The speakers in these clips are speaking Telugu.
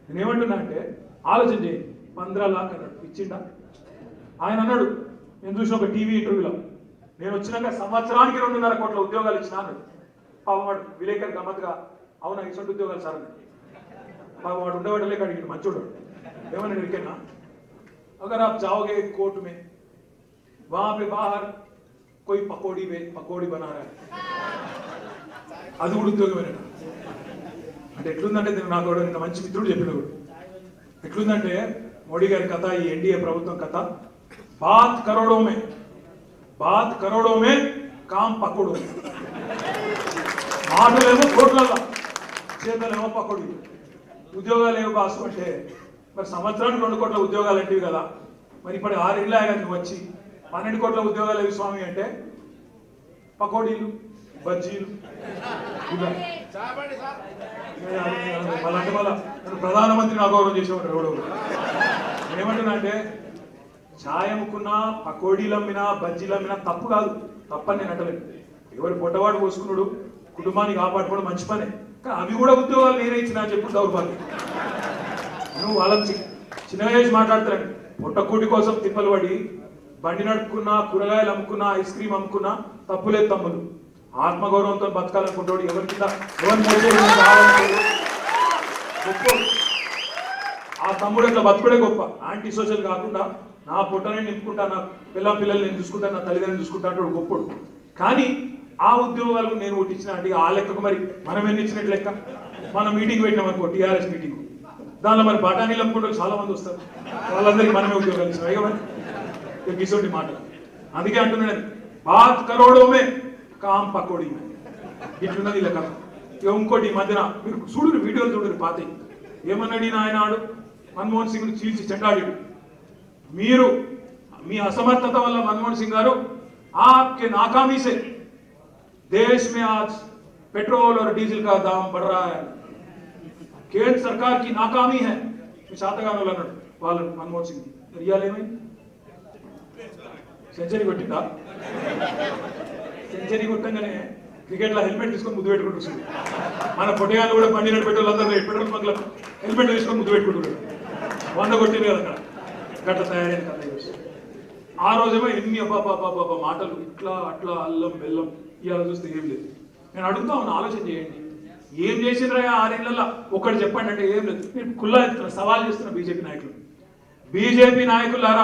నేను ఏమంటున్నా అంటే ఆలోచన చేయండి పంద్రా లాక్ అన్నాడు ఇచ్చిండా ఆయన అన్నాడు నేను చూసిన ఒక టీవీ ఇంటర్వ్యూలో నేను వచ్చినాక సంవత్సరానికి రెండున్నర కోట్ల ఉద్యోగాలు ఇచ్చిన అన్నాడు పాపం వాడు విలేకరి గమ్మత్తుగా అవునా ఇటువంటి ఉద్యోగాలు సార్ అన్నాడు పాపం వాడు ఉండేవాడు లేక అడిగాడు మంచోడు ఏమన్నా ఇరికేనా अगर आप जाओगे कोर्ट में वहां पे बाहर कोई पकौड़ी बे पकौड़ी बना रहा है అది కూడా ఉద్యోగమేనట అంటే ఎట్లుందంటే దీన్ని నాకు కూడా నిన్న మంచి మిత్రుడు చెప్పినప్పుడు ఎట్లుందంటే మోడీ గారి కథ ఈ ఎన్డీఏ ప్రభుత్వం కథ బాత్ కరోడో మే బాత్ కరోడో మే కామ్ పకోడో మే మాటలేమో కోట్లల్లా చేతలేమో పకోడీ ఉద్యోగాలు ఏమో కాసు అంటే మరి సంవత్సరానికి రెండు కోట్ల ఉద్యోగాలు అంటివి కదా మరి ఇప్పుడు ఆరేళ్ళు ఆయన నువ్వు వచ్చి పన్నెండు కోట్ల ఉద్యోగాలు ఏవి స్వామి అంటే పకోడీలు బజ్జీలు ఇవే. మళ్ళీ అంటే మళ్ళా నన్ను ప్రధానమంత్రిని అగౌరవం చేసేవాడు ఎవడో ఏమంటున్నా అంటే ఛాయ్ అమ్ముకున్నా పకోడీలు అమ్మినా బజ్జీలు అమ్మినా తప్పు కాదు తప్పని నేను అంటలేదు ఎవరి పొట్టవాడు పోసుకున్నాడు కుటుంబాన్ని కాపాడుకోవడం మంచి పనే కానీ అవి కూడా ఉద్యోగాలు నేనే ఇచ్చినా అని చెప్పు దౌర్భాగ్యం నువ్వు వాళ్ళని చి- చిన్నగా చేసి మాట్లాడతారండి పొట్టకూటి కోసం తిప్పలు పడి బండి నడుపుకున్నా కూరగాయలు అమ్ముకున్నా ఐస్ క్రీమ్ అమ్ముకున్నా తప్పులేదు తమ్ములు ఆత్మగౌరవంతో బతకాలనుకుంటాడు ఎవరి కింద ఎవరి మోసేది కావాలనుకోడు గొప్పోడు. ఆ తమ్ముడు అట్లా బతుకుడే గొప్ప యాంటీ సోషల్ కాకుండా నా పుట్టనే నింపుకుంటా నా పిల్ల పిల్లల్ని నేను చూసుకుంటా నా తల్లిదండ్రులు చూసుకుంటా అంటాడు గొప్పడు కానీ ఆ ఉద్యోగాలు నేను ఒకటి ఇచ్చిన అంటే ఆ లెక్కకు మరి మనం ఎన్ని ఇచ్చినట్టు లెక్క మనం మీటింగ్ పెట్టినాం అనుకో టీఆర్ఎస్ మీటింగ్ దానిలో మరి బఠానీలు అమ్ముకుంటూ చాలా మంది వస్తారు వాళ్ళందరికీ మనమే ఉద్యోగాలు ఇచ్చినాం ఇక మరి ఇక గిసోటి మాట అందుకే అంటున్నాను బాత్ కరోడోమే కామ్ పకోడీ మే. ఇట్లున్నది ఇలా కథ ఇక ఇంకోటి ఈ మధ్యన మీరు చూడరు వీడియోలు చూడరు పాత ఏమన్నాడు ఈయన ఆయన ఆడు మన్మోహన్ సింగ్ చీల్చి చెండాడి మీరు మీ అసమర్థత వల్ల मनमोहन सिंह గారు आपके नाकामी से देश में आज पेट्रोल और डीजल का दाम बढ़ रहा है केंद्र सरकार की नाकामी है మీ శాతగాను అన్నాడు వాళ్ళు మన్మోహన్ సింగ్ మరి ఇవాళ ఏమైంది సెంచరీ కొట్టిందా సెంచరీ కొట్టంగానే క్రికెట్ లో హెల్మెట్ తీసుకొని ముద్దు పెట్టుకుంటూ వస్తుంది. మన పొట్టగాళ్ళు కూడా బండి నడిపి పెట్రోల్ అందరూ పెట్రోల్ బంక్లో హెల్మెట్ తీసుకొని ముద్దు పెట్టుకుంటున్నారు వంద కొట్టింది కదా అక్కడ గట్ల తయారైన కథ ఈరోజు. ఆ రోజేమో ఎన్ని అబ్బాబాబాబా మాటలు ఇట్లా అట్లా అల్లం బెల్లం ఇవాళ చూస్తే ఏం లేదు నేను అడుగుతా ఉన్నా ఆలోచన చేయండి ఏం చేసిండ్రా ఆరేళ్లలో ఒకటి చెప్పండి అంటే ఏం లేదు నేను కుల్లా ఎత్తున్నా సవాల్ చేస్తున్నా బీజేపీ నాయకులు బీజేపీ నాయకులారా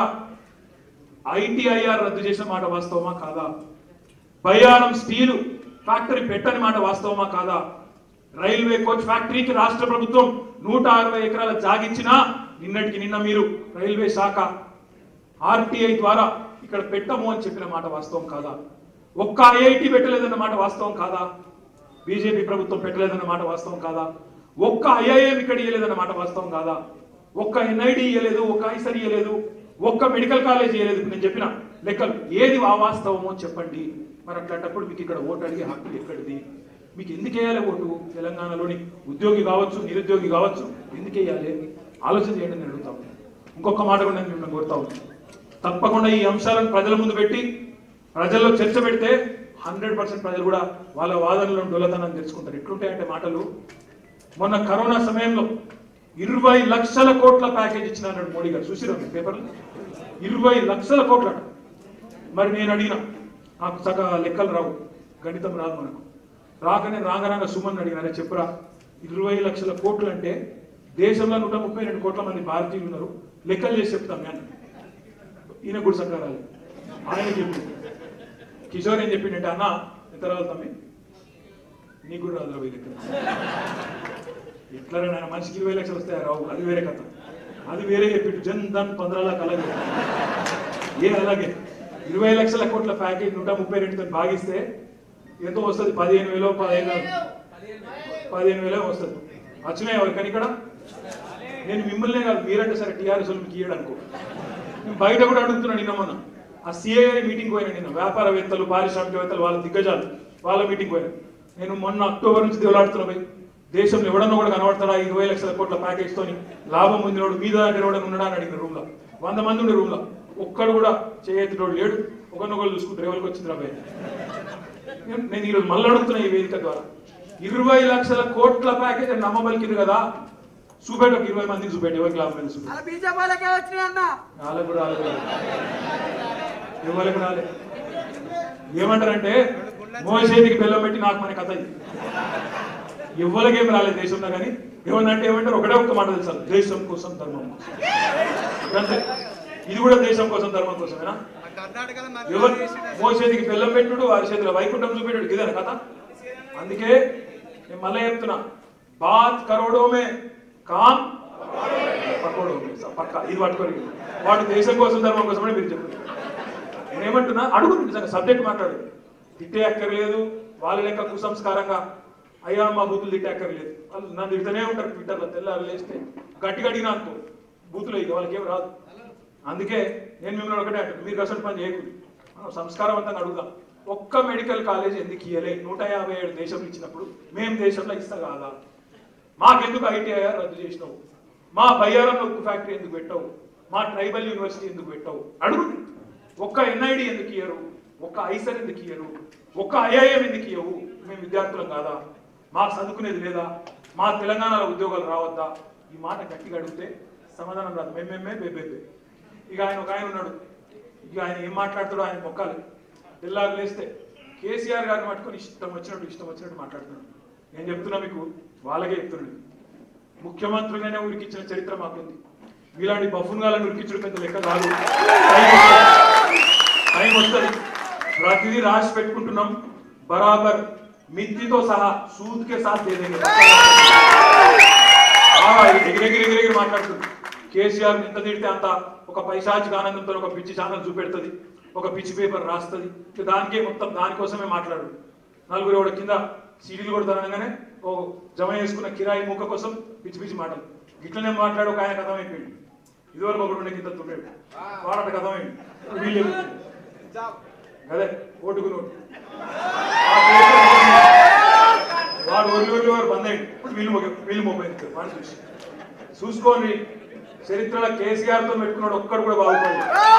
ఐటీఐఆర్ రద్దు చేసిన మాట వాస్తవమా కాదా బయ్యారం స్టీలు ఫ్యాక్టరీ పెట్టని మాట వాస్తవమా కాదా రైల్వే కోచ్ ఫ్యాక్టరీకి రాష్ట్ర ప్రభుత్వం నూట అరవై ఎకరాల జాగిచ్చినా నిన్నటికి నిన్న మీరు రైల్వే శాఖ ఆర్టీఐ ద్వారా ఇక్కడ పెట్టము అని చెప్పిన మాట వాస్తవం కాదా ఒక్క ఐఐటి పెట్టలేదన్న మాట వాస్తవం కాదా బీజేపీ ప్రభుత్వం పెట్టలేదన్న మాట వాస్తవం కాదా ఒక్క ఐఐఎం ఇక్కడ ఇయ్యలేదన్న మాట వాస్తవం కాదా ఒక్క ఎన్ఐడి ఇయ్యలేదు ఒక్క ఐసర్ ఇయ్యలేదు ఒక్క మెడికల్ కాలేజ్ ఇయ్యలేదు నేను చెప్పిన లెక్కలు ఏది అవాస్తవమో చెప్పండి మరి అట్లాంటప్పుడు మీకు ఇక్కడ ఓటు అడిగే హక్కు ఎక్కడిది మీకు ఎందుకు వేయాలి ఓటు తెలంగాణలోని ఉద్యోగి కావచ్చు నిరుద్యోగి కావచ్చు ఎందుకు వేయాలి ఆలోచన చేయండి నేను అడుగుతా ఉన్నాను. ఇంకొక మాట కూడా నేను మిమ్మల్ని కోరుతా ఉన్నాను తప్పకుండా ఈ అంశాలను ప్రజల ముందు పెట్టి ప్రజల్లో చర్చ పెడితే హండ్రెడ్ పర్సెంట్ ప్రజలు కూడా వాళ్ళ వాదనలను డొల్లతనాన్ని తెలుసుకుంటారు ఎట్లుంటాయంటే మాటలు మొన్న కరోనా సమయంలో ఇరవై లక్షల కోట్ల ప్యాకేజ్ ఇచ్చిన అన్నాడు మోడీ గారు చూసిరా మీ పేపర్లు ఇరవై లక్షల కోట్ల మరి నేను అడిగిన నాకు సగ లెక్కలు రావు గణితం రాదు మనకు రాకనే రాంగ రాంగ సుమన్ అడిగిన అరే చెప్పురా ఇరవై లక్షల కోట్లు అంటే దేశంలో నూట ముప్పై రెండు కోట్ల మంది భారతీయులు ఉన్నారు లెక్కలు చేసి చెప్తాం నేను ఈయన కూడా సకారాలి ఆయన చెప్పి కిషోర్ ఏం చెప్పిండంటే అన్న ఎంత రావాలి తమ్మి నీకు కూడా రాదు ఇరవై లెక్కలు ఎట్లా ఆయన మనిషికి ఇరవై లక్షలు వస్తాయి రావు అది వేరే కథ అది వేరే చెప్పిండు జన్ ధన్ పంద్రాలకు అలాగే ఏ అలాగే ఇరవై లక్షల కోట్ల ప్యాకేజ్ నూట ముప్పై రెండుతో భాగిస్తే ఎంతో వస్తుంది పదిహేను వేలు పదిహేను పదిహేను వేలే వస్తుంది వచ్చినాయి ఎవరికని ఇక్కడ నేను మిమ్మల్నే కాదు మీరంటే సరే టీఆర్ఎస్ వాళ్ళు మీకు ఇయ్యడు అనుకో నేను బయట కూడా అడుగుతున్నాను నిన్న మొన్న ఆ సిఐఐ మీటింగ్ పోయినా నిన్న వ్యాపారవేత్తలు పారిశ్రామికవేత్తలు వాళ్ళ దిగ్గజాలు వాళ్ళ మీటింగ్ పోయినా నేను మొన్న అక్టోబర్ నుంచి దేవులాడుతున్నా పోయి దేశంలో ఎవడన్నా కూడా కనబడతాడా ఇరవై లక్షల కోట్ల ప్యాకేజ్ తోని లాభం పొందినోడు మీద ఎవడన్నా ఉన్నాడా అని అడిగిన రూమ్ లో వంద మంది ఉండే రూమ్ లో ఒక్కడు కూడా చేయెత్తినోడు లేడు ఒకరినొకరు చూసుకుంటారు ఎవరికి వచ్చింది రాబోయే నేను- నేను ఈరోజు మళ్ళీ అడుగుతున్నా ఈ వేదిక ద్వారా ఇరవై లక్షల కోట్ల ప్యాకేజ్ అని నమ్మబలికింది కదా చూపెట్టు ఒక ఇరవై మందికి చూపెట్టు ఎవరికి లాభం లేదు చూపెట్టు అలా బీజేపీ వాళ్ళకే వచ్చినాయి అన్న వాళ్ళకు రాలేదు ఎవరికి రాలేదు ఏమంటారంటే మోసేదికి బెల్లం పెట్టి నాకు మన కథ ఇది ఎవరికేం రాలేదు దేశంలో కానీ ఏమన్నంటే ఏమంటారు ఒకటే ఒక్క మాట తెలుసు దేశం కోసం ధర్మం కోసం అంతే ఇది కూడా దేశం కోసం ధర్మం కోసమేనా కర్ణాటకలో ఎవరు మరి చేసిన మోసేదికి బెల్లం పెట్టుడు వారి చేతిలో వైకుంఠం చూపెట్టుడు ఇదేనా కథ అందుకే నేను మళ్ళీ చెప్తున్నా బాత్ కరోడోమే కామ్ పకోడోమే పక్క ఇది పట్టుకొని వాడు దేశం కోసం ధర్మం కోసమని మీరు చెప్పారు నేనేమంటున్నా అడుగు నిజంగా సబ్జెక్ట్ మాట్లాడు తిట్టే అక్కర్లేదు వాళ్ళ లెక్క కుసంస్కారంగా అయ్యా మా బూతులు తిట్టే అక్కర్లేదు వాళ్ళు నన్ను తిడుతూనే ఉంటారు ట్విట్టర్లో తెల్లారు లేస్తే గట్టిగా అడిగినా అనుకో బూతులు ఇక వాళ్ళకి ఏం రాదు అందుకే నేను మిమ్మల్ని ఒకటే అంటాను మీరు అసలు పని చేయకూడదు మనం సంస్కారవంతంగా అడుగుదాం ఒక్క మెడికల్ కాలేజ్ ఎందుకు ఇయ్యలే నూట యాభై ఏడు దేశంలో ఇచ్చినప్పుడు మేము దేశంలో ఇస్తా కాదా మాకెందుకు ఐటీఐ రద్దు చేసినావు మా బయ్యారం ఉక్కు ఫ్యాక్టరీ ఎందుకు పెట్టావు మా ట్రైబల్ యూనివర్సిటీ ఎందుకు పెట్టావు అడుగు ఒక్క ఎన్ఐడి ఎందుకు ఇయ్యరు ఒక్క ఐసర్ ఎందుకు ఇయ్యరు ఒక్క ఐఐఎం ఎందుకు ఇయ్యవు మేము విద్యార్థులం కాదా మాకు చదువుకునేది లేదా మా తెలంగాణలో ఉద్యోగాలు రావద్దా ఈ మాట గట్టిగా అడిగితే సమాధానం రాదు మేమేమే బేబేబే ఇక ఆయన ఒక ఆయన ఉన్నాడు ఇక ఆయన ఏం మాట్లాడతాడో ఆయన మొక్కాలి తెల్లారు లేస్తే కేసీఆర్ గారిని పట్టుకొని ఇష్టం వచ్చినట్టు ఇష్టం వచ్చినట్టు మాట్లాడుతున్నాడు నేను చెప్తున్నా మీకు వాళ్ళకే చెప్తున్నాను ముఖ్యమంత్రులనే ఉరికిచ్చిన చరిత్ర మాకుంది మీలాంటి బఫున్గాలను ఉరికించడం పెద్ద లెక్క కాదు టైం వస్తది. టైం వస్తుంది ప్రతిదీ రాసి పెట్టుకుంటున్నాం బరాబర్ మిత్తితో సహా సూద్కే సాత్ దేదేంగే బాగా ఎగిరెగిరి ఎగిరెగిరి మాట్లాడుతుంది కేసీఆర్ ఎంత తిడితే అంత ఒక పైశాచిక ఆనందంతో ఒక పిచ్చి ఛానల్ చూపెడుతుంది ఒక పిచ్చి పేపర్ రాస్తుంది ఇక దానికే మొత్తం దానికోసమే మాట్లాడు నలుగురు ఎవడ కింద సీడీలు కొడతానగానే ఓ జమ చేసుకున్న కిరాయి మూక కోసం పిచ్చి పిచ్చి మాటలు ఇట్లనే మాట్లాడు ఒక ఆయన కథం అయిపోయింది ఇదివరకు ఒకడు ఉండే కింద తుండేడు వాడట కథం అయింది ఇప్పుడు వీళ్ళు ఎగురుతున్నారు. అదే ఓటుకు నోటు ఆ కేసీఆర్ వాడు ఒళ్ళు ఒళ్ళు వారు బంద్ అయ్యింది ఇప్పుడు వీళ్ళు మొగ- వీళ్ళు మొబైల్ వాడు చూసి చూసుకోండి చరిత్రలో కేసీఆర్ తో పెట్టుకున్నాడు ఒక్కడు కూడా బాగుపడలేదు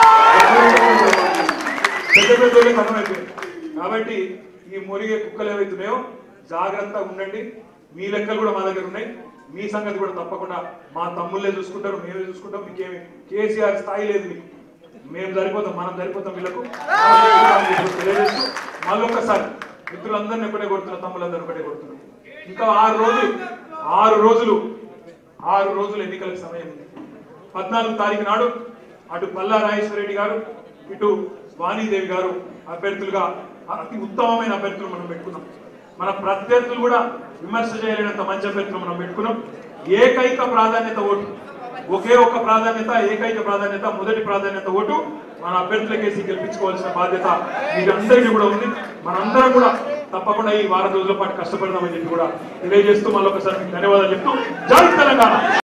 పెద్ద పెద్ద వాళ్ళే కథం అయిపోయింది కాబట్టి ఈ మురిగే కుక్కలు ఏవైతున్నాయో జాగ్రత్తగా ఉండండి మీ లెక్కలు కూడా మా దగ్గర ఉన్నాయి మీ సంగతి కూడా తప్పకుండా మా తమ్ముళ్ళే చూసుకుంటారు మేమే చూసుకుంటాం మీకేమి కేసీఆర్ స్థాయి లేదు మీకు మేము సరిపోతాం మనం సరిపోతాం వీళ్ళకు తెలియజేస్తూ మళ్ళీ ఒక్కసారి మిత్రులందరినీ ఒకటే కొడుతున్నా తమ్ములందరూ ఒకటే కొడుతున్నాం ఇంకా ఆరు రోజులు ఆరు రోజులు ఆరు రోజులు ఎన్నికలకు సమయం ఉంది పద్నాలుగు తారీఖు నాడు అటు పల్లా రాజేశ్వరరెడ్డి గారు ఇటు వాణీదేవి గారు అభ్యర్థులుగా అతి ఉత్తమమైన అభ్యర్థులు మనం పెట్టుకున్నాం మన ప్రత్యర్థులు కూడా విమర్శ చేయలేనంత మంచి అభ్యర్థులు మనం పెట్టుకున్నాం ఏకైక ప్రాధాన్యత ఓటు ఒకే ఒక్క ప్రాధాన్యత ఏకైక ప్రాధాన్యత మొదటి ప్రాధాన్యత ఓటు మన అభ్యర్థులకేసి గెలిపించుకోవాల్సిన బాధ్యత మీరందరికీ కూడా ఉంది మనందరం కూడా తప్పకుండా ఈ వారం రోజుల పాటు కష్టపడదామని చెప్పి కూడా తెలియజేస్తూ మళ్ళొకసారి మీకు ధన్యవాదాలు చెప్తూ జై తెలంగాణ